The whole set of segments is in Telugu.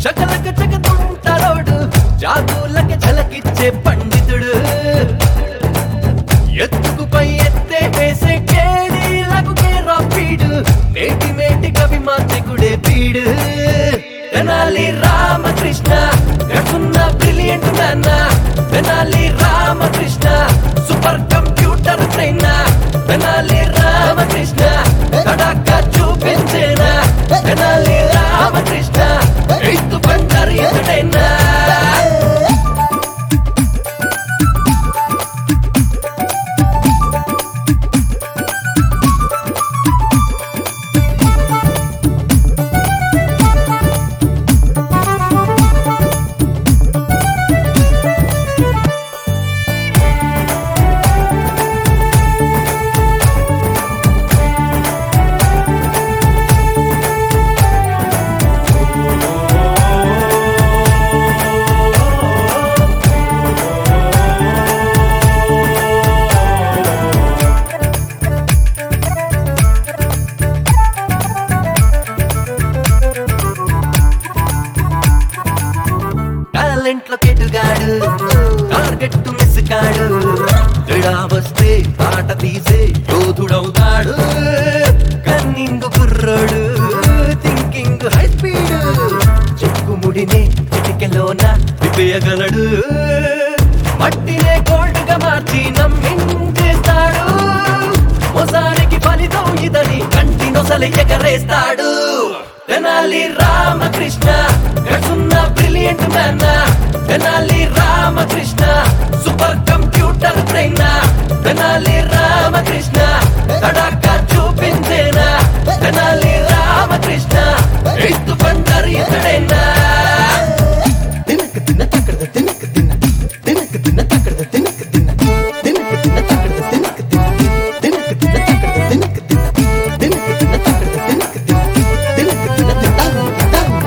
చకలక చకతుంటారోడు జాతులకి ఝలకిచ్చే పండితుడు ఎత్తుకుపై ఎత్తే వేసే కేడీలకు కేరా పీడు నేటి మేటి కవి మాంత్రికుడే పీడు తెనాలి రామకృష్ణ ఎడున్న బ్రిలియంట్ నాన్న Tenali Ramakrishna super computer brain Tenali Ramakrishna కడాక చూపించేనా తెనాలి రామకృష్ణ ఎత్తు బంగారు ఎదుడైనా టాలెంట్ లో కెటుగాడు టార్గెట్ మిస్ కాడు తేడా వస్తే పాట తీసే యోధుడవుతాడు కన్నింగ్ కుర్రోడు థింకింగ్ హై స్పీడ్ చెక్కుముడినే చిటికెలోన విప్పేయగలడు మట్టినే గోల్డ్ గా మార్చి నమ్మించేస్తాడు మోసానికి ఫలితం ఇదని కంటి నొసలి ఎగరేస్తాడు తెనాలి రామకృష్ణ గడుసున్న brilliant man Tenali Ramakrishna super computer brain Tenali Ramakrishna కడాక చూపించేనా తెనాలి రామకృష్ణ ఎత్తు బంగారు ఇతడైనా తినక తిన్న తక్కడద తినక తిన్న తినక తిన్న తక్కడద తినక తిన్న తినక తిన్న తక్కడద తినక తిన్న తినక తిన్న తక్కడద తినక తిన్న తినక తిన్న తక్కడద తినక తిన్న తినక తిన్న తింటాను తింటాను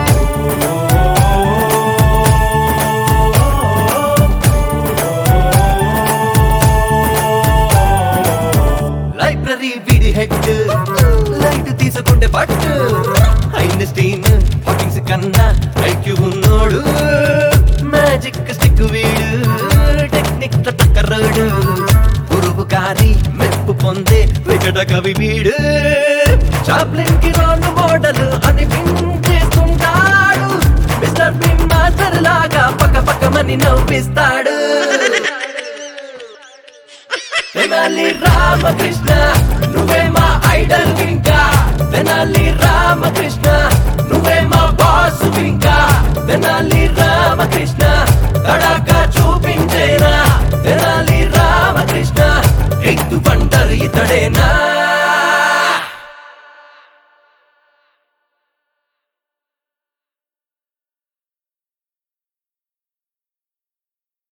లైబ్రరీ వీడి హెడ్ లైట్ తీసుకుంటే పట్టు ఐన్స్టీన్ హాకింగ్స్ కన్నా ఐక్యూ ఉన్నోడు మ్యాజిక్ స్టిక్ వీడు టెక్నిక్ లో టక్కరోడు గురువు గారి మెప్పు పొందే వికట కవి వీడు చాప్లిన్ కి రోల్ మోడల్ అనిపించేస్తుంటాడు మిస్టర్ బిన్ మాస్టర్ లాగా పక్క పక్కమని నవ్విస్తాడు తెనాలి రామకృష్ణ నువ్వే మా ఐడల్ ఇంకా తెనాలి రామకృష్ణ నువ్వే మా బాస్ ఇంకా తెనాలి రామకృష్ణ తడాక చూపించేనా తెనాలి